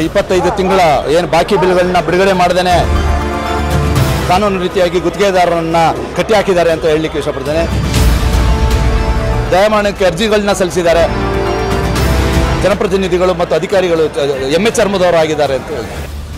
ಇಪ್ಪತ್ತೈದು ತಿಂಗಳ ಏನು ಬಾಕಿ ಬಿಲ್ಗಳನ್ನ ಬಿಡುಗಡೆ ಮಾಡ್ದೇನೆ ಕಾನೂನು ರೀತಿಯಾಗಿ ಗುತ್ತಿಗೆದಾರರನ್ನ ಕಟ್ಟಿ ಹಾಕಿದ್ದಾರೆ ಅಂತ ಹೇಳಲಿಕ್ಕೆ ಇಷ್ಟಪಡ್ತೇನೆ ದಯಮಾನಕ್ಕೆ ಅರ್ಜಿಗಳನ್ನ ಸಲ್ಲಿಸಿದ್ದಾರೆ ಜನಪ್ರತಿನಿಧಿಗಳು ಮತ್ತು ಅಧಿಕಾರಿಗಳು ಎಮ್ಮೆ ಚರ್ಮದವರು ಆಗಿದ್ದಾರೆ ಅಂತ ಹೇಳಿ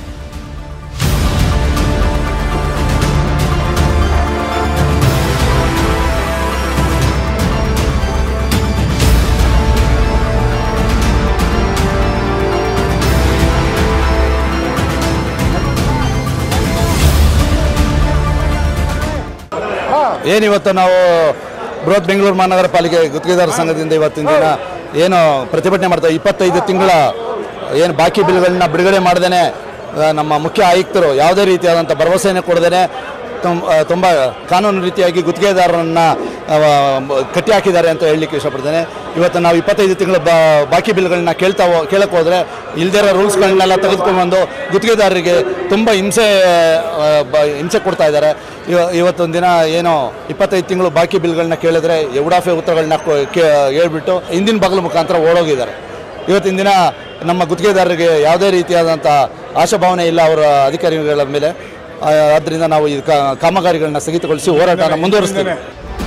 ಏನಿವತ್ತು ನಾವು ಬೃಹತ್ ಬೆಂಗಳೂರು ಮಹಾನಗರ ಪಾಲಿಕೆ ಗುತ್ತಿಗೆದಾರ ಸಂಘದಿಂದ ಇವತ್ತಿನ ದಿನ ಏನು ಪ್ರತಿಭಟನೆ ಮಾಡ್ತಾರೆ ಇಪ್ಪತ್ತೈದು ತಿಂಗಳ ಏನು ಬಾಕಿ ಬಿಲ್ಗಳನ್ನ ಬಿಡುಗಡೆ ಮಾಡ್ದೇನೆ ಆ, ನಮ್ಮ ಮುಖ್ಯ ಆಯುಕ್ತರು ಯಾವುದೇ ರೀತಿಯಾದಂಥ ಭರವಸೆಯನ್ನು ಕೊಡದೇನೆ ತುಂಬ ಕಾನೂನು ರೀತಿಯಾಗಿ ಗುತ್ತಿಗೆದಾರರನ್ನ ಆ, ಕಟ್ಟಿ ಹಾಕಿದ್ದಾರೆ ಅಂತ ಹೇಳಲಿಕ್ಕೆ ಇಷ್ಟಪಡ್ತೇನೆ ಇವತ್ತು ನಾವು ಇಪ್ಪತ್ತೈದು ತಿಂಗಳ ಬಾ ಬಾಕಿ ಬಿಲ್ಗಳನ್ನ ಕೇಳ್ತಾ ಹೋ- ಕೇಳಕ್ಕೆ ಹೋದರೆ ಇಲ್ದೇ ಇರೋ ರೂಲ್ಸ್ಗಳನ್ನೆಲ್ಲ ತೆಗೆದುಕೊಂಡು ಬಂದು ಗುತ್ತಿಗೆದಾರರಿಗೆ ತುಂಬ ಹಿಂಸೆ ಆ, ಬ- ಹಿಂಸೆ ಕೊಡ್ತಾ ಇದ್ದಾರೆ ಇವ ಇವತ್ತೊಂದು ದಿನ ಏನೋ ಇಪ್ಪತ್ತೈದು ತಿಂಗಳು ಬಾಕಿ ಬಿಲ್ಗಳನ್ನ ಕೇಳಿದ್ರೆ ಉಡಾಫೆ ಉತ್ತರಗಳನ್ನ ಕೊ- ಕೇ ಹೇಳ್ಬಿಟ್ಟು ಹಿಂದಿನ ಬಾಗಿಲು ಮುಖಾಂತರ ಓಡೋಗಿದ್ದಾರೆ ಇವತ್ತಿನ ದಿನ ನಮ್ಮ ಗುತ್ತಿಗೆದಾರರಿಗೆ ಯಾವುದೇ ರೀತಿಯಾದಂಥ ಆಶಾಭಾವನೆ ಇಲ್ಲ ಅವರ ಅಧಿಕಾರಿಗಳ ಮೇಲೆ ಆ, ಆದ್ದರಿಂದ ನಾವು ಈ ಕಾ- ಕಾಮಗಾರಿಗಳನ್ನ ಸ್ಥಗಿತಗೊಳಿಸಿ ಹೋರಾಟನ ಮುಂದುವರಿಸ್ತೀವಿ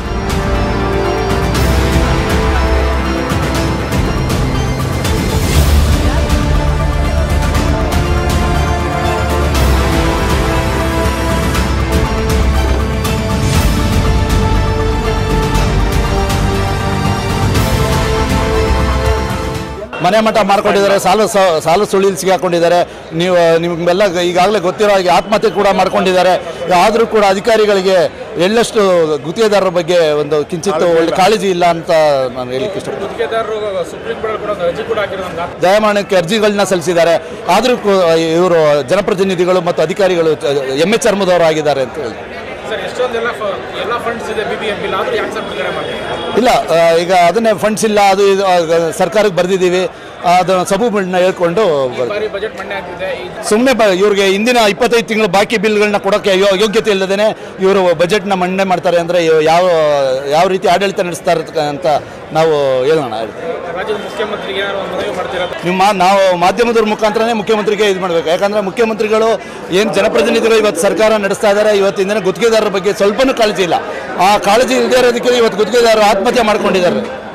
ಮನೆ ಮಠ ಮಾಡ್ಕೊಂಡಿದ್ದಾರೆ ಸಾಲ ಸ- ಸಾಲ ಸುಳಿಲ್ ಸಿಗಾಕೊಂಡಿದ್ದಾರೆ ನೀವು ನಿಮಗೆಲ್ಲ ಈಗಾಗಲೇ ಗೊತ್ತಿರೋ ಹಾಗೆ ಆತ್ಮಹತ್ಯೆ ಕೂಡ ಮಾಡ್ಕೊಂಡಿದ್ದಾರೆ ಆದರೂ ಕೂಡ ಅಧಿಕಾರಿಗಳಿಗೆ ಎಳ್ಳಷ್ಟು ಗುತ್ತಿಗೆದಾರರ ಬಗ್ಗೆ ಒಂದು ಕಿಂಚಿತ್ ಒಳ್ಳೆ ಕಾಳಜಿ ಇಲ್ಲ ಅಂತ ನಾನು ಹೇಳಿಕ್ಕೆ ಇಷ್ಟಪಡ್ತೀನಿ ಗುತ್ತಿಗೆದಾರರು ಸುಪ್ರೀಂ ಕೋರ್ಟ್ ಕೂಡ ಒಂದು ಅರ್ಜಿ ಕೂಡ ಹಾಕಿರೋದು ನಮ್ಗೆ ಆತ್- ದಯಮಾನಕ್ಕೆ ಅರ್ಜಿಗಳನ್ನ ಸಲ್ಲಿಸಿದ್ದಾರೆ ಆದರೂ ಇವರು ಜನಪ್ರತಿನಿಧಿಗಳು ಮತ್ತು ಅಧಿಕಾರಿಗಳು ಎಮ್ಮೆ ಚರ್ಮದವರು ಆಗಿದ್ದಾರೆ ಅಂತ ಹೇಳಿ ಸರ್ ಎಷ್ಟೊಂದೆಲ್ಲ ಫ- ಎಲ್ಲ ಫಂಡ್ಸ್ ಇದೆ ಬಿ ಬಿ ಎಂ ಆದ್ರೂ ಯಾಕೆ ಸರ್ ಬಿಡುಗಡೆ ಮಾಡ್ತಾರೆ ಇಲ್ಲ ಆ, ಈಗ ಅದನ್ನೇ ಫಂಡ್ಸ್ ಇಲ್ಲ ಅದು ಇದು ಆ, ಸರ್ಕಾರಕ್ಕೆ ಬರೆದಿದ್ದೀವಿ ಅದನ್ನು ಸಬೂಬನ್ನ ಹೇಳ್ಕೊಂಡು ಈ ಬಾರಿ ಬಜೆಟ್ ಮಂಡನೆ ಆಗ್ತಿದೆ ಈ ಸುಮ್ಮನೆ ಬ ಇವ್ರಿಗೆ ಇಂದಿನ ಇಪ್ಪತ್ತೈದು ತಿಂಗಳು ಬಾಕಿ ಬಿಲ್ಗಳನ್ನ ಕೊಡೋಕ್ಕೆ ಯೋ- ಯೋಗ್ಯತೆ ಇಲ್ಲದೇ ಇವರು ಬಜೆಟ್ನ ಮಂಡನೆ ಮಾಡ್ತಾರೆ ಅಂದರೆ ಯಾವ ಯಾವ ರೀತಿ ಆಡಳಿತ ನಡೆಸ್ತಾರೆ ಅಂತ ನಾವು ಹೇಳೋಣ ರಾಜ್ಯದ ಮುಖ್ಯಮಂತ್ರಿಗೆ ಏನಾದ್ರು ಒಂದು ಮನವಿ ಮಾಡ್ತಿರೋದು ನಿಮ್ಮ ನಾವು ಮಾಧ್ಯಮದವ್ರ ಮುಖಾಂತರನೇ ಮುಖ್ಯಮಂತ್ರಿಗೆ ಇದು ಮಾಡಬೇಕು ಯಾಕಂದರೆ ಮುಖ್ಯಮಂತ್ರಿಗಳು ಏನು ಜನಪ್ರತಿನಿಧಿಗಳು ಇವತ್ತು ಸರ್ಕಾರ ನಡೆಸ್ತಾ ಇದ್ದಾರೆ ಇವತ್ತಿನ ದಿನ ಗುತ್ತಿಗೆದಾರರ ಬಗ್ಗೆ ಸ್ವಲ್ಪನೂ ಕಾಳಜಿ ಇಲ್ಲ ಆ ಕಾಳಜಿ ಇಲ್ಲದೇ ಇರೋದಕ್ಕೆ ಇವತ್ತು ಗುತ್ತಿಗೆದಾರರು ಆತ್ಮಹತ್ಯೆ ಮಾಡ್ಕೊಂಡಿದ್ದಾರೆ